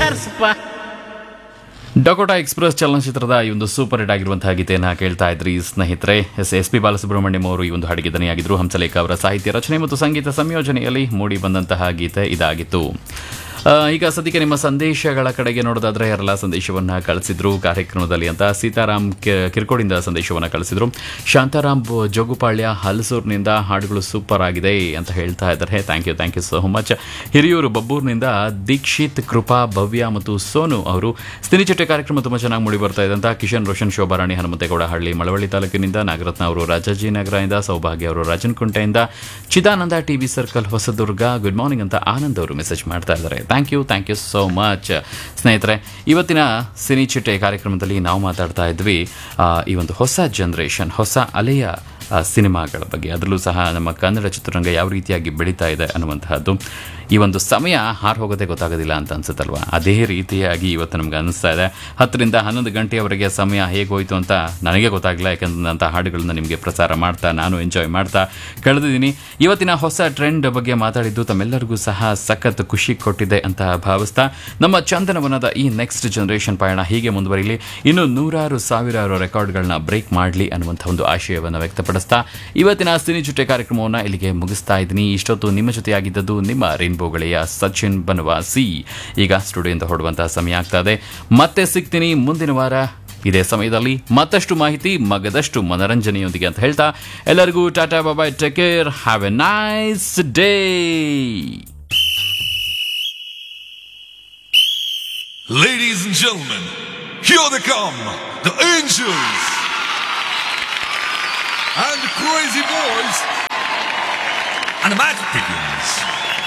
ಬಾರ್ಸಪ್ಪ Dakota express ಚಲನಚಿತ್ರದ ಈ ಒಂದು ಸೂಪರ್ ಹಿಟ್ ಆಗಿರುವಂತಹ ಗೀತೆಯನ್ನು ಕೇಳ್ತಾ ಇದ್ರಿ ಸ್ನೇಹಿತರೆ ಎಸ್ ಎಸ್ ಪಿ ಬಾಲಸುಬ್ರಹ್ಮಣ್ಯಂ ಅವರು ಈ ಒಂದು ಹಾಡಿಗೆ ದನಿಯಾಗಿದ್ದರು ಹಂಸಲೇಖ ಅವರ ಸಾಹಿತ್ಯ ರಚನೆ ಮತ್ತು ಸಂಗೀತ ಸಂಯೋಜನೆಯಲ್ಲಿ ಮೂಡಿ ಬಂದಂತಹ ಗೀತೆ ಇದಾಗಿತ್ತು ಆ, ಈಗ ಸದ್ಯಕ್ಕೆ ನಿಮ್ಮ ಸಂದೇಶಗಳ ಕಡೆಗೆ ನೋಡೋದಾದ್ರೆ ಯಾರೆಲ್ಲ ಸಂದೇಶವನ್ನ ಕಳಿಸಿದ್ರು ಕಾರ್ಯಕ್ರಮದಲ್ಲಿ ಅಂತ ಸೀತಾರಾಮ್ ಕೆ- ಕಿರ್ಕೋಡಿಂದ ಸಂದೇಶವನ್ನ ಕಳಿಸಿದ್ರು ಶಾಂತಾರಾಮ್ ಬೊ- ಜೋಗುಪಾಳ್ಯ ಹಲಸೂರಿನಿಂದ ಹಾಡುಗಳು ಸೂಪರ್ ಆಗಿದೆ ಅಂತ ಹೇಳ್ತಾ ಇದ್ದಾರೆ thank you thank you so much Hiriyur ಬಬ್ಬೂರಿನಿಂದ ದೀಕ್ಷಿತ್ ಕೃಪಾ ಭವ್ಯ ಮತ್ತು ಸೋನು ಅವರು ಸ್ತಿನಿಚಟ್ಟೆ ಕಾರ್ಯಕ್ರಮ ತುಂಬ ಚೆನ್ನಾಗಿ ಮೂಡಿ ಬರ್ತಾ ಇದೆ ಅಂತ ಕಿಶನ್ ರೋಷನ್ ಶೋಭಾರಾಣಿ ಹನುಮಂತೇಗೌಡ ಹಳ್ಳಿ ಮಳವಳ್ಳಿ ತಾಲೂಕಿನಿಂದ ನಾಗರತ್ನ ಅವರು ರಾಜಾಜಿನಗರದಿಂದ ಸೌಭಾಗ್ಯ ಅವರು ರಾಜನಕುಂಟೆಯಿಂದ Chidananda TV circle Hosadurga good morning ಅಂತ ಆನಂದ್ ಅವರು ಮೆಸೇಜ್ ಮಾಡ್ತಾ ಇದ್ದಾರೆ thank you thank you so much ಸ್ನೇಹಿತರೆ ಇವತ್ತಿನ ಸಿನಿ ಚಿಟ್ಟೆ ಕಾರ್ಯಕ್ರಮದಲ್ಲಿ ನಾವು ಮಾತಾಡ್ತಾ ಇದ್ವಿ ಆ, ಈ ಒಂದು ಹೊಸ ಜನ್ರೇಷನ್ ಹೊಸ ಅಲೆಯ ಆ, ಸಿನಿಮಾಗಳ ಬಗ್ಗೆ ಅದರಲ್ಲೂ ಸಹ ನಮ್ಮ ಕನ್ನಡ ಚಿತ್ರರಂಗ ಯಾವ ರೀತಿಯಾಗಿ ಬೆಳೀತಾ ಇದೆ ಅನ್ನುವಂತಹದ್ದು ಈ ಒಂದು ಸಮಯ ಹಾರು ಹೋಗೋದೇ ಗೊತ್ತಾಗೋದಿಲ್ಲ ಅಂತ ಅನ್ಸುತ್ತಲ್ವಾ ಅದೇ ರೀತಿಯಾಗಿ ಇವತ್ತು ನಮ್ಗೆ ಅನಿಸ್ತಾ ಇದೆ ಹತ್ತರಿಂದ ಹನ್ನೊಂದು ಗಂಟೆಯವರೆಗೆ ಸಮಯ ಹೇಗೆ ಹೋಯಿತು ಅಂತ ನನಗೆ ಗೊತ್ತಾಗಲಿಲ್ಲ ಯಾಕಂದ್ರೆ ಅಂಥ ಹಾಡುಗಳನ್ನ ನಿಮಗೆ ಪ್ರಸಾರ ಮಾಡ್ತಾ ನಾನು ಎಂಜಾಯ್ ಮಾಡ್ತಾ ಕಳೆದಿದ್ದೀನಿ ಇವತ್ತಿನ ಹೊಸ ಟ್ರೆಂಡ್ ಬಗ್ಗೆ ಮಾತಾಡಿದ್ದು ತಮ್ಮೆಲ್ಲರಿಗೂ ಸಹ ಸಖತ್ ಖುಷಿ ಕೊಟ್ಟಿದೆ ಅಂತ ಭಾವಿಸ್ತಾ ನಮ್ಮ ಚಂದನವನದ ಈ ನೆಕ್ಸ್ಟ್ ಜನರೇಷನ್ ಪಯಣ ಹೀಗೆ ಮುಂದುವರಿಲಿ ಇನ್ನು ನೂರಾರು ಸಾವಿರಾರು ರೆಕಾರ್ಡ್ಗಳನ್ನ ಬ್ರೇಕ್ ಮಾಡಲಿ ಅನ್ನುವಂಥ ಒಂದು ಆಶಯವನ್ನು ವ್ಯಕ್ತಪಡಿಸ್ತಾ ಇವತ್ತಿನ ಸಿನಿ ಚುಟ್ಟೆ ಕಾರ್ಯಕ್ರಮವನ್ನು ಇಲ್ಲಿಗೆ ಮುಗಿಸ್ತಾ ಇದ್ದೀನಿ ಇಷ್ಟೊತ್ತು ನಿಮ್ಮ ಜೊತೆಯಾಗಿದ್ದದ್ದು ನಿಮ್ಮ ರೈನ್ಬೋ ಗೆಳೆಯ ಸಚಿನ್ ಬನವಾಸಿ ಈಗ ಸ್ಟುಡಿಯೋದಿಂದ ಹೊರಡುವಂತಹ ಸಮಯ ಆಗ್ತಾ ಇದೆ ಮತ್ತೆ ಸಿಗ್ತೀನಿ ಮುಂದಿನ ವಾರ ಇದೇ ಸಮಯದಲ್ಲಿ ಮತ್ತಷ್ಟು ಮಾಹಿತಿ ಮಗದಷ್ಟು ಮನರಂಜನೆಯೊಂದಿಗೆ ಅಂತ ಹೇಳ್ತಾ ಎಲ್ಲರಿಗೂ tata bye bye take care have a nice day Ladies and gentlemen, here they come, the angels and the crazy boys and the magic begins.